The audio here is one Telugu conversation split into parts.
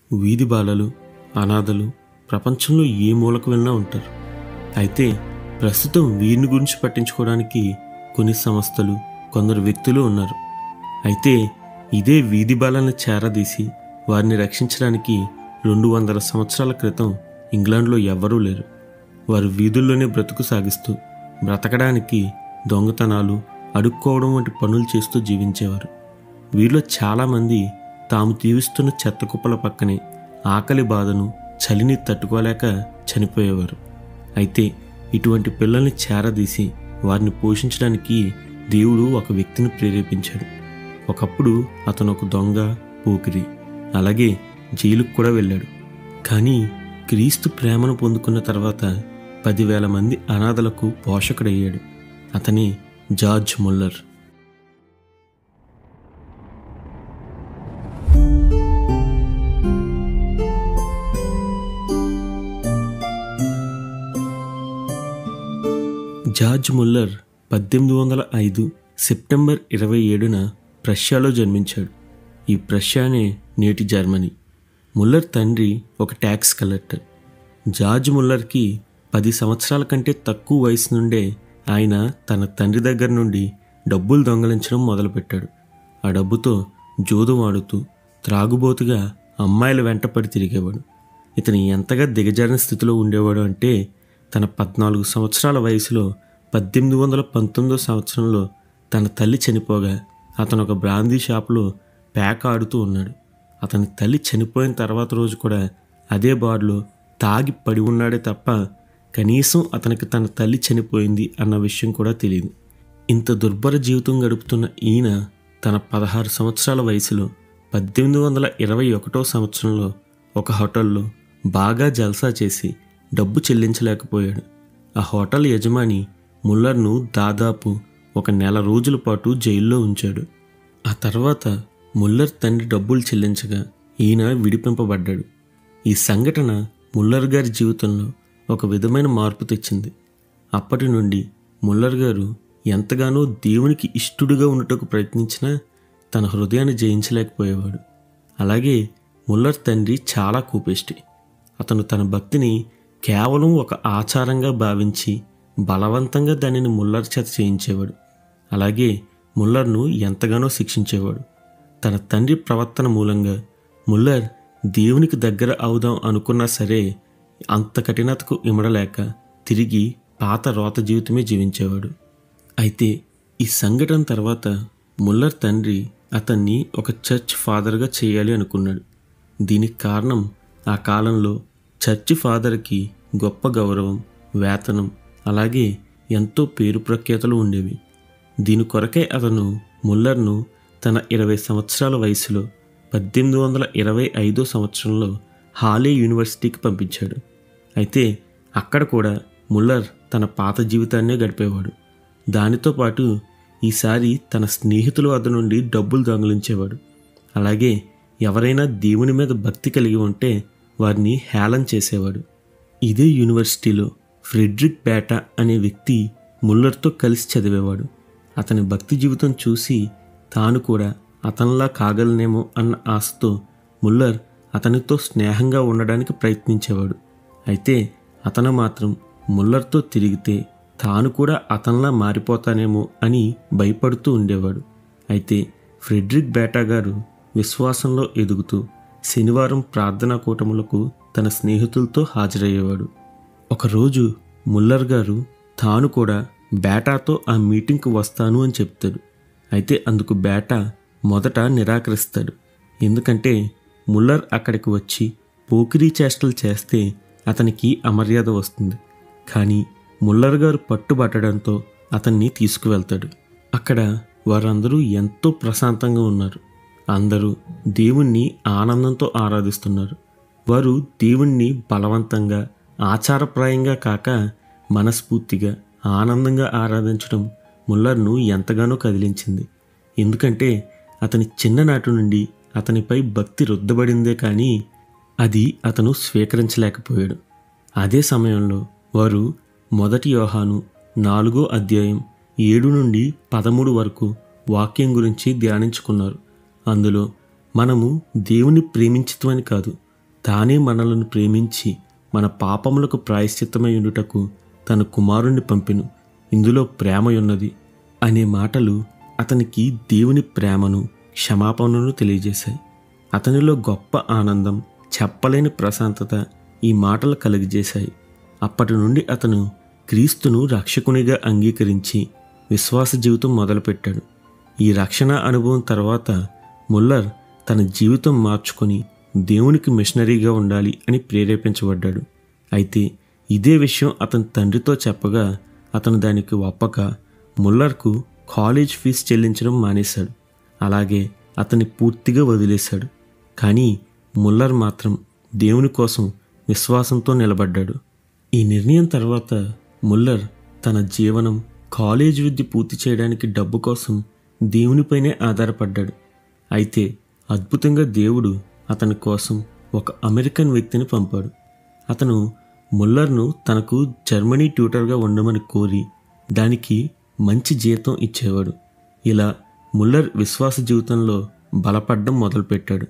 వీధి బాలలు అనాథలు ప్రపంచంలో ఏ మూలకు వెళ్ళినా ఉంటారు అయితే ప్రస్తుతం వీరిని గురించి పట్టించుకోవడానికి కొన్ని సంస్థలు కొందరు వ్యక్తులు ఉన్నారు అయితే ఇదే వీధి బాలను చేరదీసి వారిని రక్షించడానికి రెండు వందల సంవత్సరాల క్రితం ఇంగ్లాండ్లో ఎవ్వరూ లేరు వారు వీధుల్లోనే బ్రతుకు సాగిస్తూ బ్రతకడానికి దొంగతనాలు అడుక్కోవడం వంటి పనులు చేస్తూ జీవించేవారు వీరిలో చాలామంది తాము జీవిస్తున్న చెత్త కుప్పల పక్కనే ఆకలి బాధను చలిని తట్టుకోలేక చనిపోయేవారు అయితే ఇటువంటి పిల్లల్ని చేరదీసి వారిని పోషించడానికి దేవుడు ఒక వ్యక్తిని ప్రేరేపించాడు ఒకప్పుడు అతను ఒక దొంగ పోకిరి అలాగే జైలుకు కూడా వెళ్ళాడు కానీ క్రీస్తు ప్రేమను పొందుకున్న తర్వాత పదివేల మంది అనాథలకు పోషకుడయ్యాడు అతని జార్జ్ ముల్లర్ జార్జ్ ముల్లర్ పద్దెనిమిది వందల ఐదు సెప్టెంబర్ ఇరవై ఏడున ప్రష్యాలో జన్మించాడు ఈ ప్రష్యానే నేటి జర్మనీ ముల్లర్ తండ్రి ఒక ట్యాక్స్ కలెక్టర్ జార్జ్ ముల్లర్కి పది సంవత్సరాల కంటే తక్కువ వయసు నుండే ఆయన తన తండ్రి దగ్గర నుండి డబ్బులు దొంగలించడం మొదలుపెట్టాడు ఆ డబ్బుతో జూదం ఆడుతూ త్రాగుబోతుగా అమ్మాయిల వెంట పడి తిరిగేవాడు ఇతను ఎంతగా దిగజారిన స్థితిలో ఉండేవాడు అంటే తన పద్నాలుగు సంవత్సరాల వయసులో పద్దెనిమిది వందల పంతొమ్మిదో సంవత్సరంలో తన తల్లి చనిపోగా అతను ఒక బ్రాందీ షాపులో ప్యాక్ ఆడుతూ ఉన్నాడు అతని తల్లి చనిపోయిన తర్వాత రోజు కూడా అదే బార్లో తాగి పడి ఉన్నాడే తప్ప కనీసం అతనికి తన తల్లి చనిపోయింది అన్న విషయం కూడా తెలియదు ఇంత దుర్భర జీవితం గడుపుతున్న ఈయన తన పదహారు సంవత్సరాల వయసులో పద్దెనిమిది వందల ఇరవై ఒకటో సంవత్సరంలో ఒక హోటల్లో బాగా జల్సా చేసి డబ్బు చెల్లించలేకపోయాడు ఆ హోటల్ యజమాని ముల్లర్ను దాదాపు ఒక నెల రోజుల పాటు జైల్లో ఉంచాడు ఆ తర్వాత ముల్లర్ తండ్రి డబ్బులు చెల్లించగా ఈయన విడిపింపబడ్డాడు ఈ సంఘటన ముల్లర్ గారి జీవితంలో ఒక విధమైన మార్పు తెచ్చింది అప్పటి నుండి ముల్లర్ గారు ఎంతగానో దేవునికి ఇష్టడుగా ఉండటకు ప్రయత్నించినా తన హృదయాన్ని జయించలేకపోయేవాడు అలాగే ముల్లర్ తండ్రి చాలా కూపిష్టి అతను తన భక్తిని కేవలం ఒక ఆచారంగా భావించి బలవంతంగా దానిని ముల్లర్ చేత చేయించేవాడు అలాగే ముల్లర్ను ఎంతగానో శిక్షించేవాడు తన తండ్రి ప్రవర్తన మూలంగా ముల్లర్ దేవునికి దగ్గర అవుదాం అనుకున్నా సరే అంత కఠినతకు ఇమడలేక తిరిగి పాత రోత జీవితమే జీవించేవాడు అయితే ఈ సంఘటన తర్వాత ముల్లర్ తండ్రి అతన్ని ఒక చర్చ్ ఫాదర్గా చేయాలి అనుకున్నాడు దీనికి కారణం ఆ కాలంలో చర్చి ఫాదర్కి గొప్ప గౌరవం వేతనం అలాగే ఎంతో పేరు ప్రఖ్యాతలు ఉండేవి దీని కొరకే అతను ముల్లర్ను తన ఇరవై సంవత్సరాల వయసులో పద్దెనిమిది వందల ఇరవై ఐదో సంవత్సరంలో హాలే యూనివర్సిటీకి పంపించాడు అయితే అక్కడ కూడా ముల్లర్ తన పాత జీవితాన్నే గడిపేవాడు దానితో పాటు ఈసారి తన స్నేహితుల వద్ద నుండి డబ్బులు దొంగిలించేవాడు అలాగే ఎవరైనా దేవుని మీద భక్తి కలిగి ఉంటే వారిని హేళన చేసేవాడు ఇదే యూనివర్సిటీలో ఫ్రెడ్రిక్ బేటా అనే వ్యక్తి ముల్లర్తో కలిసి చదివేవాడు అతని భక్తి జీవితం చూసి తాను కూడా అతనిలా కాగలనేమో అన్న ఆశతో ముల్లర్ అతనితో స్నేహంగా ఉండడానికి ప్రయత్నించేవాడు అయితే అతను మాత్రం ముల్లర్తో తిరిగితే తాను కూడా అతనిలా మారిపోతానేమో అని భయపడుతూ ఉండేవాడు అయితే ఫ్రెడ్రిక్ బేటా గారు విశ్వాసంలో ఎదుగుతూ శనివారం ప్రార్థనా కూటములకు తన స్నేహితులతో హాజరయ్యేవాడు ఒకరోజు ముల్లర్ గారు తాను కూడా బేటాతో ఆ మీటింగ్కి వస్తాను అని చెప్తాడు అయితే అందుకు బేటా మొదట నిరాకరిస్తాడు ఎందుకంటే ముల్లర్ అక్కడికి వచ్చి పోకిరీ చేష్టలు చేస్తే అతనికి అమర్యాద వస్తుంది కానీ ముల్లర్ గారు పట్టుబట్టడంతో అతన్ని తీసుకువెళ్తాడు అక్కడ వారందరూ ఎంతో ప్రశాంతంగా ఉన్నారు అందరూ దేవుణ్ణి ఆనందంతో ఆరాధిస్తున్నారు వారు దేవుణ్ణి బలవంతంగా ఆచారప్రాయంగా కాక మనస్ఫూర్తిగా ఆనందంగా ఆరాధించడం ముల్లర్ను ఎంతగానో కదిలించింది ఎందుకంటే అతని చిన్ననాటి నుండి అతనిపై భక్తి రుద్దబడిందే కానీ అది అతను స్వీకరించలేకపోయాడు అదే సమయంలో వారు మొదటి యోహాను నాలుగో అధ్యాయం ఏడు నుండి పదమూడు వరకు వాక్యం గురించి ధ్యానించుకున్నారు అందులో మనము దేవుని ప్రేమించటమని కాదు తానే మనలను ప్రేమించి మన పాపములకు ప్రాయశ్చిత్తమై ఉండుటకు తన కుమారుణ్ణి పంపెను ఇందులో ప్రేమ ఉన్నది అనే మాటలు అతనికి దేవుని ప్రేమను క్షమాపణను తెలియజేశాయి అతనిలో గొప్ప ఆనందం చెప్పలేని ప్రశాంతత ఈ మాటలు కలిగజేశాయి అప్పటి నుండి అతను క్రీస్తును రక్షకునిగా అంగీకరించి విశ్వాస జీవితం మొదలుపెట్టాడు ఈ రక్షణ అనుభవం తర్వాత ముల్లర్ తన జీవితం మార్చుకొని దేవునికి మిషనరీగా ఉండాలి అని ప్రేరేపించబడ్డాడు అయితే ఇదే విషయం అతని తండ్రితో చెప్పగా అతను దానికి ఒప్పక ముల్లర్కు కాలేజ్ ఫీజు చెల్లించడం మానేశాడు అలాగే అతన్ని పూర్తిగా వదిలేశాడు కానీ ముల్లర్ మాత్రం దేవుని కోసం విశ్వాసంతో నిలబడ్డాడు ఈ నిర్ణయం తర్వాత ముల్లర్ తన జీవనం కాలేజ్ విద్య పూర్తి చేయడానికి డబ్బు కోసం దేవునిపైనే ఆధారపడ్డాడు అయితే అద్భుతంగా దేవుడు అతని కోసం ఒక అమెరికన్ వ్యక్తిని పంపాడు అతను ముల్లర్ను తనకు జర్మనీ ట్యూటర్గా ఉండమని కోరి దానికి మంచి జీతం ఇచ్చేవాడు ఇలా ముల్లర్ విశ్వాస జీవితంలో బలపడ్డం మొదలుపెట్టాడు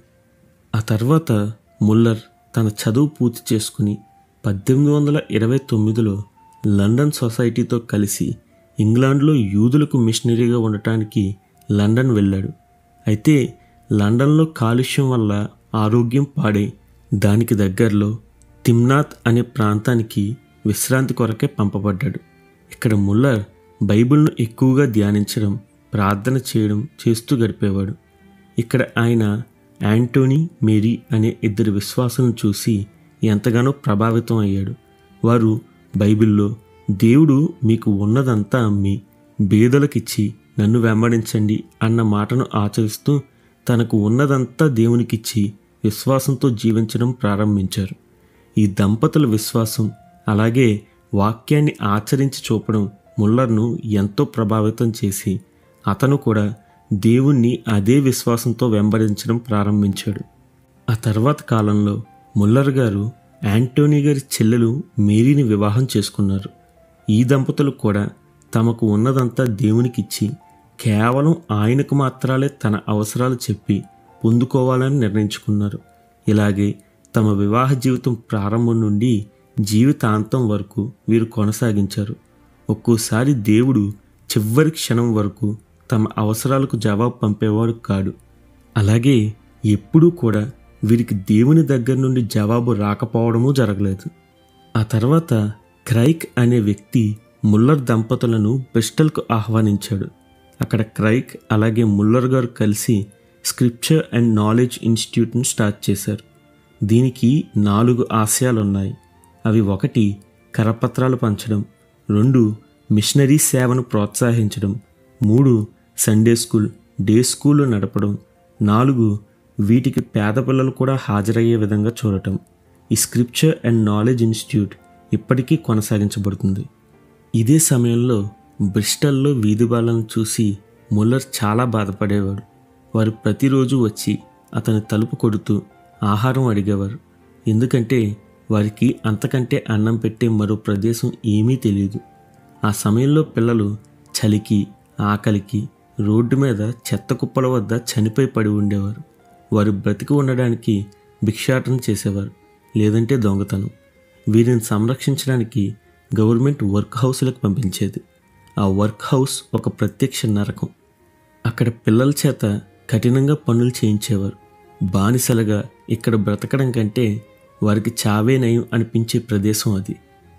ఆ తర్వాత ముల్లర్ తన చదువు పూర్తి చేసుకుని పద్దెనిమిది వందల ఇరవై తొమ్మిదిలో లండన్ సొసైటీతో కలిసి ఇంగ్లాండ్లో యూదులకు మిషనరీగా ఉండటానికి లండన్ వెళ్ళాడు అయితే లండన్లో కాలుష్యం వల్ల ఆరోగ్యం పాడై దానికి దగ్గరలో తిమ్నాథ్ అనే ప్రాంతానికి విశ్రాంతి కొరకే పంపబడ్డాడు ఇక్కడ ముల్లర్ బైబిల్ను ఎక్కువగా ధ్యానించడం ప్రార్థన చేయడం చేస్తూ గడిపేవాడు ఇక్కడ ఆయన యాంటోనీ మేరీ అనే ఇద్దరు విశ్వాసులను చూసి ఎంతగానో ప్రభావితం అయ్యాడు వారు బైబిల్లో దేవుడు మీకు ఉన్నదంతా అమ్మి బేదలకిచ్చి నన్ను వెంబడించండి అన్న మాటను ఆచరిస్తూ తనకు ఉన్నదంతా దేవునికిచ్చి విశ్వాసంతో జీవించడం ప్రారంభించారు ఈ దంపతుల విశ్వాసం అలాగే వాక్యాన్ని ఆచరించి చూపడం ముల్లర్ను ఎంతో ప్రభావితం చేసి అతను కూడా దేవుణ్ణి అదే విశ్వాసంతో వెంబడించడం ప్రారంభించాడు ఆ తర్వాత కాలంలో ముల్లర్ గారు యాంటోనీ గారి చెల్లెలు మేరీని వివాహం చేసుకున్నారు ఈ దంపతులు కూడా తమకు ఉన్నదంతా దేవునికిచ్చి కేవలం ఆయనకు మాత్రాలే తన అవసరాలు చెప్పి పొందుకోవాలని నిర్ణయించుకున్నారు ఇలాగే తమ వివాహ జీవితం ప్రారంభం నుండి జీవితాంతం వరకు వీరు కొనసాగించారు ఒక్కోసారి దేవుడు చివరి క్షణం వరకు తమ అవసరాలకు జవాబు పంపేవాడు కాడు అలాగే ఎప్పుడూ కూడా వీరికి దేవుని దగ్గర నుండి జవాబు రాకపోవడమూ జరగలేదు ఆ తర్వాత క్రైక్ అనే వ్యక్తి ముల్లర్ దంపతులను బ్రిస్టల్కు ఆహ్వానించాడు అక్కడ క్రైక్ అలాగే ముల్లర్ గారు కలిసి స్క్రిప్చర్ అండ్ నాలెడ్జ్ ఇన్స్టిట్యూట్ను స్టార్ట్ చేశారు దీనికి నాలుగు ఆశయాలు ఉన్నాయి అవి ఒకటి కరపత్రాలు పంచడం రెండు మిషనరీ సేవను ప్రోత్సహించడం మూడు సండే స్కూల్ డే స్కూల్ నడపడం నాలుగు వీటికి పేద పిల్లలు కూడా హాజరయ్యే విధంగా చూడటం ఈ స్క్రిప్చర్ అండ్ నాలెడ్జ్ ఇన్స్టిట్యూట్ ఇప్పటికీ కొనసాగించబడుతుంది ఇదే సమయంలో బ్రిస్టల్లో వీధి బాలను చూసి ముల్లర్ చాలా బాధపడేవాడు వారు ప్రతిరోజు వచ్చి అతని తలుపు కొడుతూ ఆహారం అడిగేవారు ఎందుకంటే వారికి అంతకంటే అన్నం పెట్టే మరో ప్రదేశం ఏమీ తెలియదు ఆ సమయంలో పిల్లలు చలికి ఆకలికి రోడ్డు మీద చెత్త కుప్పల వద్ద చనిపోయి పడి ఉండేవారు వారు బ్రతికి ఉండడానికి భిక్షాటన చేసేవారు లేదంటే దొంగతనం వీరిని సంరక్షించడానికి గవర్నమెంట్ వర్క్ హౌస్లకు పంపించేది ఆ వర్క్ హౌస్ ఒక ప్రత్యక్ష నరకం అక్కడ పిల్లల చేత కఠినంగా పనులు చేయించేవారు బానిసలుగా ఇక్కడ బ్రతకడం కంటే వారికి చావే నయం అనిపించే ప్రదేశం అది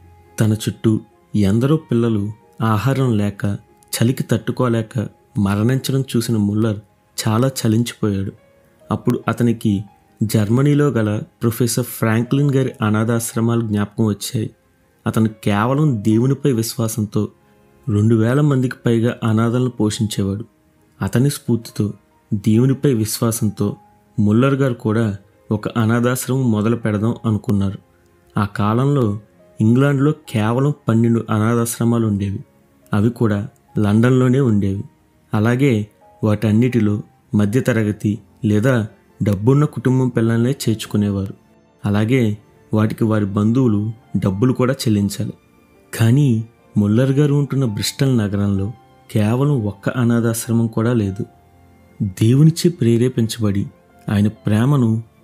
తన చుట్టూ ఎందరో పిల్లలు ఆహారం లేక చలికి తట్టుకోలేక మరణించడం చూసిన ముల్లర్ చాలా చలించిపోయాడు అప్పుడు అతనికి జర్మనీలో గల ప్రొఫెసర్ ఫ్రాంక్లిన్ గారి అనాథాశ్రమాలు జ్ఞాపకం వచ్చాయి అతను కేవలం దేవునిపై విశ్వాసంతో రెండు వేల మందికి పైగా అనాథలను పోషించేవాడు అతని స్ఫూర్తితో దేవునిపై విశ్వాసంతో ముల్లర్ గారు కూడా ఒక అనాథాశ్రమం మొదలు పెడదాం అనుకున్నారు ఆ కాలంలో ఇంగ్లాండ్లో కేవలం పన్నెండు అనాథాశ్రమాలు ఉండేవి అవి కూడా లండన్లోనే ఉండేవి అలాగే వాటన్నిటిలో మధ్యతరగతి లేదా డబ్బున్న కుటుంబం పిల్లల్నే చేర్చుకునేవారు అలాగే వాటికి వారి బంధువులు డబ్బులు కూడా చెల్లించాలి కానీ ముల్లర్ గారు ఉంటున్న బ్రిస్టల్ నగరంలో కేవలం ఒక్క అనాథాశ్రమం కూడా లేదు దేవునిచే ప్రేరేపించబడి ఆయన ప్రేమను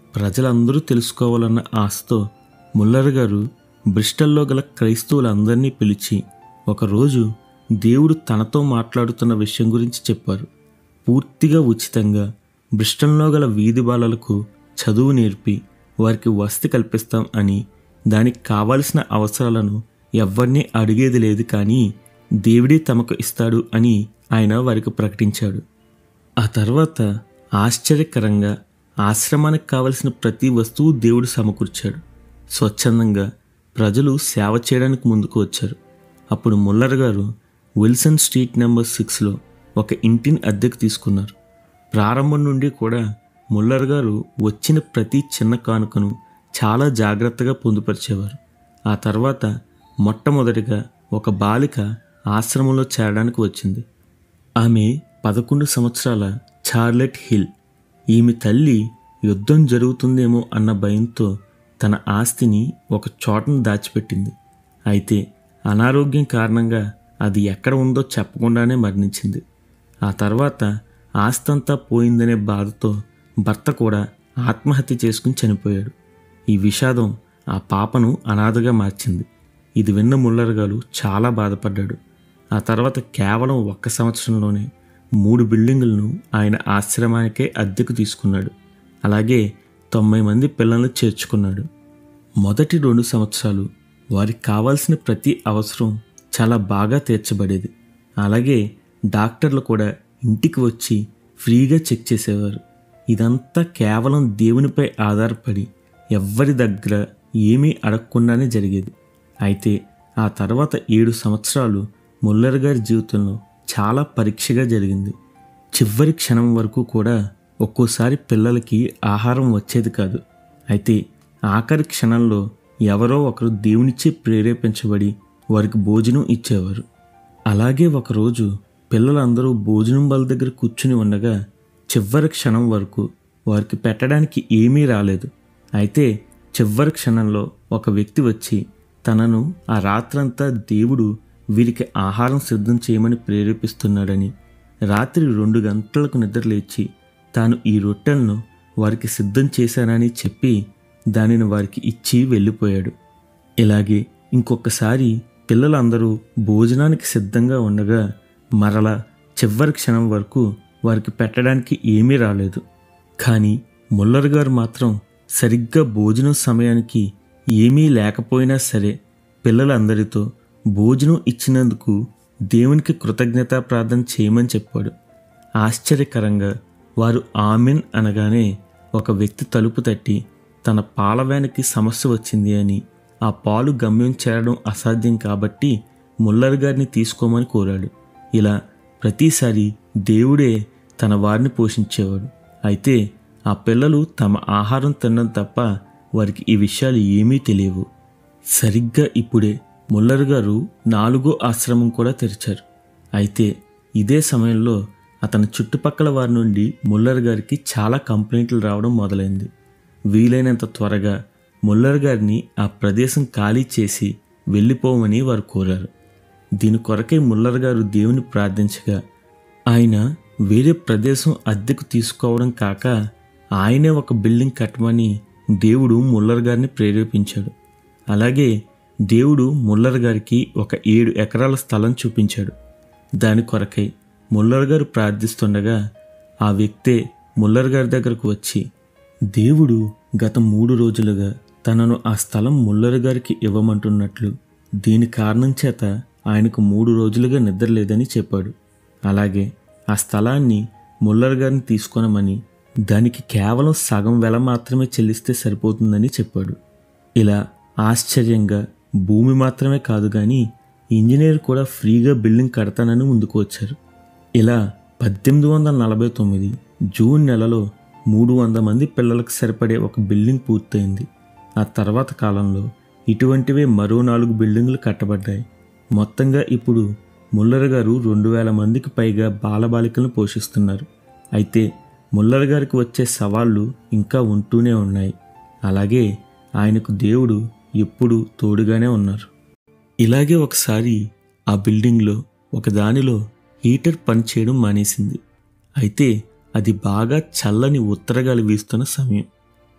ప్రజలందరూ తెలుసుకోవాలన్న ఆశతో ముల్లర్ గారు బ్రిస్టల్లో గల క్రైస్తవులందరినీ పిలిచి ఒకరోజు దేవుడు తనతో మాట్లాడుతున్న విషయం గురించి చెప్పారు పూర్తిగా ఉచితంగా బ్రిస్టన్లో గల వీధి బాలలకు చదువు నేర్పి వారికి వసతి కల్పిస్తాం అని దానికి కావాల్సిన అవసరాలను ఎవరినీ అడిగేది లేదు కానీ దేవుడే తమకు ఇస్తాడు అని ఆయన వారికి ప్రకటించాడు ఆ తర్వాత ఆశ్చర్యకరంగా ఆశ్రమానికి కావలసిన ప్రతి వస్తువు దేవుడు సమకూర్చాడు స్వచ్ఛందంగా ప్రజలు సేవ చేయడానికి ముందుకు వచ్చారు అప్పుడు ముల్లర్ గారు విల్సన్ స్ట్రీట్ నెంబర్ సిక్స్లో ఒక ఇంటిని అద్దెకు తీసుకున్నారు ప్రారంభం నుండి కూడా ముల్లర్ గారు వచ్చిన ప్రతి చిన్న కానుకను చాలా జాగ్రత్తగా పొందుపరిచేవారు ఆ తర్వాత మొట్టమొదటిగా ఒక బాలిక ఆశ్రమంలో చేరడానికి వచ్చింది ఆమె పదకొండు సంవత్సరాల చార్లెట్ హిల్ ఈమె తల్లి యుద్ధం జరుగుతుందేమో అన్న భయంతో తన ఆస్తిని ఒక చోటను దాచిపెట్టింది అయితే అనారోగ్యం కారణంగా అది ఎక్కడ ఉందో చెప్పకుండానే మరణించింది ఆ తర్వాత ఆస్తంతా పోయిందనే బాధతో భర్త కూడా ఆత్మహత్య చేసుకుని చనిపోయాడు ఈ విషాదం ఆ పాపను అనాథగా మార్చింది ఇది విన్న ముల్లర్ గారు చాలా బాధపడ్డాడు ఆ తర్వాత కేవలం ఒక్క సంవత్సరంలోనే మూడు బిల్డింగులను ఆయన ఆశ్రమానికే అద్దెకు తీసుకున్నాడు అలాగే తొంభై మంది పిల్లలను చేర్చుకున్నాడు మొదటి రెండు సంవత్సరాలు వారికి కావాల్సిన ప్రతి అవసరం చాలా బాగా తీర్చబడేది అలాగే డాక్టర్లు కూడా ఇంటికి వచ్చి ఫ్రీగా చెక్ చేసేవారు ఇదంతా కేవలం దేవునిపై ఆధారపడి ఎవ్వరి దగ్గర ఏమీ అడగకుండానే జరిగేది అయితే ఆ తర్వాత ఏడు సంవత్సరాలు ముల్లర్ గారి జీవితంలో చాలా పరీక్షగా జరిగింది చివరి క్షణం వరకు కూడా ఒక్కోసారి పిల్లలకి ఆహారం వచ్చేది కాదు అయితే ఆఖరి క్షణంలో ఎవరో ఒకరు దేవునిచ్చే ప్రేరేపించబడి వారికి భోజనం ఇచ్చేవారు అలాగే ఒకరోజు పిల్లలందరూ భోజనం బల దగ్గర కూర్చుని ఉండగా చివరి క్షణం వరకు వారికి పెట్టడానికి ఏమీ రాలేదు అయితే చివరి క్షణంలో ఒక వ్యక్తి వచ్చి తనను ఆ రాత్రంతా దేవుడు వీరికి ఆహారం సిద్ధం చేయమని ప్రేరేపిస్తున్నాడని రాత్రి రెండు గంటలకు నిద్రలేచి తాను ఈ రొట్టెలను వారికి సిద్ధం చేశానని చెప్పి దానిని వారికి ఇచ్చి వెళ్ళిపోయాడు ఇలాగే ఇంకొకసారి పిల్లలందరూ భోజనానికి సిద్ధంగా ఉండగా మరలా చివరి క్షణం వరకు వారికి పెట్టడానికి ఏమీ రాలేదు కానీ ముల్లర్ గారు మాత్రం సరిగ్గా భోజనం సమయానికి ఏమీ లేకపోయినా సరే పిల్లలందరితో భోజనం ఇచ్చినందుకు దేవునికి కృతజ్ఞతా ప్రార్థన చేయమని చెప్పాడు ఆశ్చర్యకరంగా వారు ఆమెన్ అనగానే ఒక వ్యక్తి తలుపు తట్టి తన పాల వ్యానికి సమస్య వచ్చింది అని ఆ పాలు గమ్యం చేరడం అసాధ్యం కాబట్టి ముల్లర్ గారిని తీసుకోమని కోరాడు ఇలా ప్రతిసారి దేవుడే తన వారిని పోషించేవాడు అయితే ఆ పిల్లలు తమ ఆహారం తినడం తప్ప వారికి ఈ విషయాలు ఏమీ తెలియవు సరిగ్గా ఇప్పుడే ముల్లర్ గారు నాలుగో ఆశ్రమం కూడా తెరిచారు అయితే ఇదే సమయంలో అతని చుట్టుపక్కల వారి నుండి ముల్లర్ గారికి చాలా కంప్లైంట్లు రావడం మొదలైంది వీలైనంత త్వరగా ముల్లర్ గారిని ఆ ప్రదేశం ఖాళీ చేసి వెళ్ళిపోమని వారు కోరారు దీని కొరకై ముల్లర్ గారు దేవుని ప్రార్థించగా ఆయన వేరే ప్రదేశం అద్దెకు తీసుకోవడం కాక ఆయనే ఒక బిల్డింగ్ కట్టమని దేవుడు ముల్లర్ గారిని ప్రేరేపించాడు అలాగే దేవుడు ముల్లర్ గారికి ఒక ఏడు ఎకరాల స్థలం చూపించాడు దాని కొరకై ముల్లర్ గారు ప్రార్థిస్తుండగా ఆ వ్యక్తే ముల్లర్ గారి దగ్గరకు వచ్చి దేవుడు గత మూడు రోజులుగా తనను ఆ స్థలం ముల్లర్ గారికి ఇవ్వమంటున్నట్లు దీని కారణం చేత ఆయనకు మూడు రోజులుగా నిద్ర లేదని చెప్పాడు అలాగే ఆ స్థలాన్ని ముల్లర్ గారిని తీసుకొనమని దానికి కేవలం సగం వెల మాత్రమే చెల్లిస్తే సరిపోతుందని చెప్పాడు ఇలా ఆశ్చర్యంగా భూమి మాత్రమే కాదు కానీ ఇంజనీర్ కూడా ఫ్రీగా బిల్డింగ్ కడతానని ముందుకు వచ్చారు ఇలా పద్దెనిమిది వందల నలభై తొమ్మిది జూన్ నెలలో మూడు వందల మంది పిల్లలకు సరిపడే ఒక బిల్డింగ్ పూర్తయింది ఆ తర్వాత కాలంలో ఇటువంటివే మరో నాలుగు బిల్డింగులు కట్టబడ్డాయి మొత్తంగా ఇప్పుడు ముల్లర్ గారు రెండు వేల మందికి పైగా బాలబాలికలను పోషిస్తున్నారు అయితే ముల్లర్ గారికి వచ్చే సవాళ్ళు ఇంకా ఉంటూనే ఉన్నాయి అలాగే ఆయనకు దేవుడు ఎప్పుడు తోడుగానే ఉన్నారు ఇలాగే ఒకసారి ఆ బిల్డింగ్లో ఒక దానిలో హీటర్ పనిచేయడం మానేసింది అయితే అది బాగా చల్లని ఉత్తరగాలి వీస్తున్న సమయం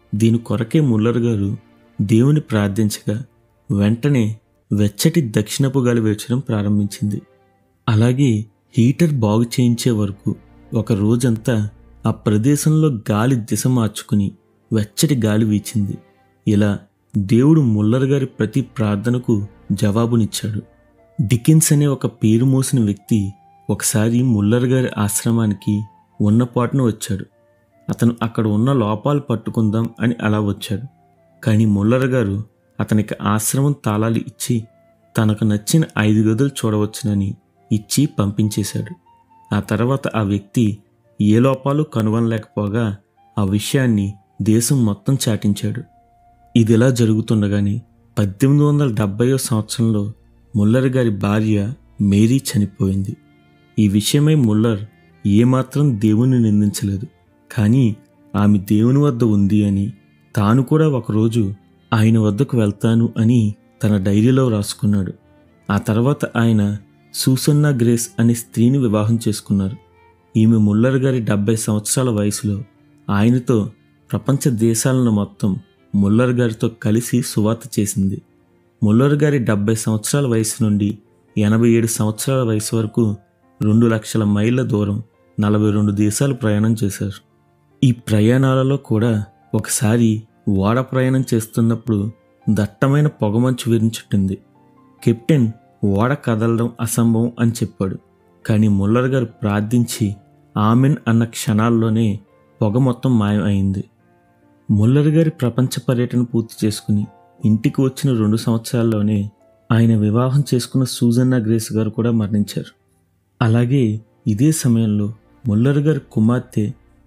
దీని కొరకే ముల్లర్ గారు దేవుని ప్రార్థించగా వెంటనే వెచ్చటి దక్షిణపు గాలి వేచడం ప్రారంభించింది అలాగే హీటర్ బాగు చేయించే వరకు ఒక రోజంతా ఆ ప్రదేశంలో గాలి దిశ మార్చుకుని వెచ్చటి గాలి వీచింది ఇలా దేవుడు ముల్లర్ గారి ప్రతి ప్రార్థనకు జవాబునిచ్చాడు డికిన్స్ అనే ఒక పేరు మోసిన వ్యక్తి ఒకసారి ముల్లర్ గారి ఆశ్రమానికి ఉన్నపాటున వచ్చాడు అతను అక్కడ ఉన్న లోపాలు పట్టుకుందాం అని అలా వచ్చాడు కానీ ముల్లర్ గారు అతనికి ఆశ్రమం తాళాలు ఇచ్చి తనకు నచ్చిన ఐదు గదులు చూడవచ్చునని ఇచ్చి పంపించేశాడు ఆ తర్వాత ఆ వ్యక్తి ఏ లోపాలు కనుగొనలేకపోగా ఆ విషయాన్ని దేశం మొత్తం చాటించాడు ఇదిలా జరుగుతుండగానే పద్దెనిమిది వందల డెబ్బైవ సంవత్సరంలో ముల్లర్ గారి భార్య మేరీ చనిపోయింది ఈ విషయమై ముల్లర్ ఏమాత్రం దేవుణ్ణి నిందించలేదు కానీ ఆమె దేవుని వద్ద ఉంది అని తాను కూడా ఒకరోజు ఆయన వద్దకు వెళ్తాను అని తన డైరీలో రాసుకున్నాడు ఆ తర్వాత ఆయన సూసన్నా గ్రేస్ అనే స్త్రీని వివాహం చేసుకున్నారు ఈమె ముల్లర్ గారి డెబ్బై సంవత్సరాల వయసులో ఆయనతో ప్రపంచ దేశాలను మొత్తం ముల్లర్ గారితో కలిసి సువార్త చేసింది ముల్లర్ గారి డెబ్బై సంవత్సరాల వయసు నుండి ఎనభై ఏడు సంవత్సరాల వయసు వరకు రెండు లక్షల మైళ్ళ దూరం నలభై రెండు దేశాలు ప్రయాణం చేశారు ఈ ప్రయాణాలలో కూడా ఒకసారి ఓడ ప్రయాణం చేస్తున్నప్పుడు దట్టమైన పొగమంచు విరించుట్టింది కెప్టెన్ ఓడ కదలడం అసంభవం అని చెప్పాడు కానీ ముల్లర్ గారు ప్రార్థించి ఆమెన్ అన్న క్షణాల్లోనే పొగ మొత్తం మాయం అయింది ముల్లర్ గారి ప్రపంచ పర్యటన పూర్తి చేసుకుని ఇంటికి వచ్చిన రెండు సంవత్సరాల్లోనే ఆయన వివాహం చేసుకున్న సూజన్నా గ్రేస్ గారు కూడా మరణించారు అలాగే ఇదే సమయంలో ముల్లర్ గారి కుమార్తె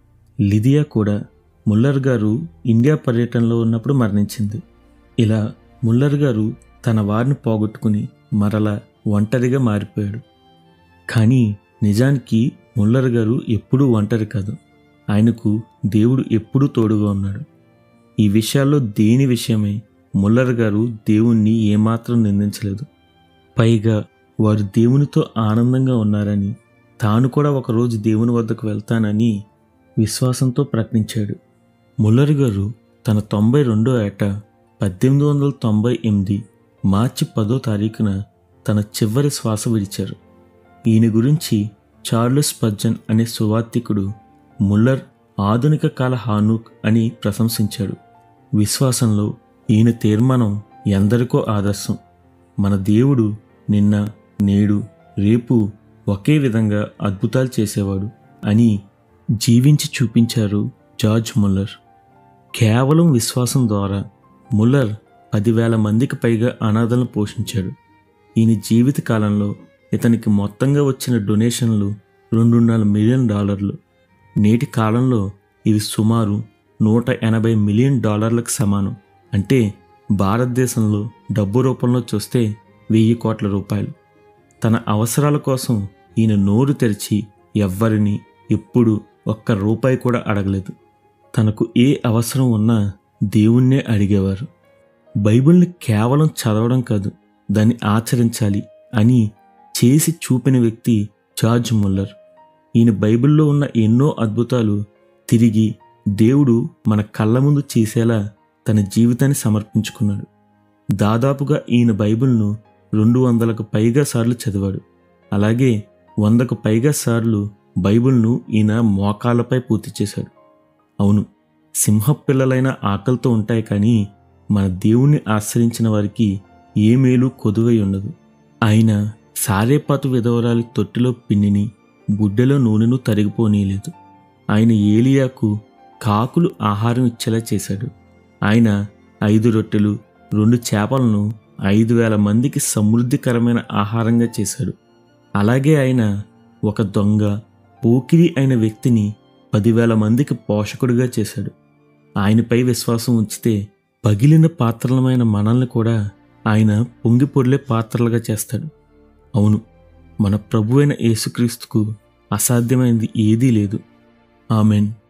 లిదియా కూడా ముల్లర్ గారు ఇండియా పర్యటనలో ఉన్నప్పుడు మరణించింది ఇలా ముల్లర్ గారు తన వారిని పోగొట్టుకుని మరలా ఒంటరిగా మారిపోయాడు కానీ నిజానికి ముల్లర్ గారు ఎప్పుడూ ఒంటరి కాదు ఆయనకు దేవుడు ఎప్పుడూ తోడుగా ఉన్నాడు ఈ విషయాల్లో దేని విషయమై ముల్లర్ గారు దేవుణ్ణి ఏమాత్రం నిందించలేదు పైగా వారు దేవునితో ఆనందంగా ఉన్నారని తాను కూడా ఒకరోజు దేవుని వద్దకు వెళ్తానని విశ్వాసంతో ప్రకటించాడు ముల్లర్ గారు తన తొంభై రెండో ఏట పద్దెనిమిది వందల తొంభై ఎనిమిది మార్చి పదో తారీఖున తన చివరి శ్వాస విడిచారు ఈయన గురించి చార్లెస్ పజ్జన్ అనే సువార్థికుడు ముల్లర్ ఆధునిక కాల హానూక్ అని ప్రశంసించాడు విశ్వాసంలో ఈయన తీర్మానం ఎందరికో ఆదర్శం మన దేవుడు నిన్న నేడు రేపు ఒకే విధంగా అద్భుతాలు చేసేవాడు అని జీవించి చూపించారు జార్జ్ ముల్లర్ కేవలం విశ్వాసం ద్వారా ముల్లర్ పదివేల మందికి పైగా అనాథలను పోషించాడు ఈయన జీవిత కాలంలో ఇతనికి మొత్తంగా వచ్చిన డొనేషన్లు రెండున్నర మిలియన్ డాలర్లు నేటి కాలంలో ఇవి సుమారు నూట ఎనభై మిలియన్ డాలర్లకు సమానం అంటే భారతదేశంలో డబ్బు రూపంలో చూస్తే వెయ్యి కోట్ల రూపాయలు తన అవసరాల కోసం ఈయన నోరు తెరిచి ఎవ్వరిని ఎప్పుడు ఒక్క రూపాయి కూడా అడగలేదు తనకు ఏ అవసరం ఉన్నా దేవుణ్ణే అడిగేవారు బైబిల్ని కేవలం చదవడం కాదు దాన్ని ఆచరించాలి అని చేసి చూపిన వ్యక్తి జార్జ్ ముల్లర్ ఈయన బైబిల్లో ఉన్న ఎన్నో అద్భుతాలు తిరిగి దేవుడు మన కళ్ళ ముందు చేసేలా తన జీవితాన్ని సమర్పించుకున్నాడు దాదాపుగా ఈయన బైబిల్ను రెండు వందలకు పైగా సార్లు చదివాడు అలాగే వందకు పైగా సార్లు బైబిల్ను ఈయన మోకాళ్ళపై పూర్తి చేశాడు అవును సింహ పిల్లలైన ఆకలితో ఉంటాయి కానీ మన దేవుణ్ణి ఆశ్రయించిన వారికి ఏ మేలు కొదువై ఉండదు ఆయన సారేపాతు విధవరాలి తొట్టిలో పిన్నిని బుడ్డలో నూనెను తరిగిపోనీయలేదు ఆయన ఏలియాకు కాకులు ఆహారం ఇచ్చేలా చేశాడు ఆయన ఐదు రొట్టెలు రెండు చేపలను ఐదు వేల మందికి సమృద్ధికరమైన ఆహారంగా చేశాడు అలాగే ఆయన ఒక దొంగ పోకిరి అయిన వ్యక్తిని పదివేల మందికి పోషకుడిగా చేశాడు ఆయనపై విశ్వాసం ఉంచితే పగిలిన పాత్రలమైన మనల్ని కూడా ఆయన పొంగి పొర్లే పాత్రలుగా చేస్తాడు అవును మన ప్రభువైన యేసుక్రీస్తుకు అసాధ్యమైనది ఏదీ లేదు ఆమెన్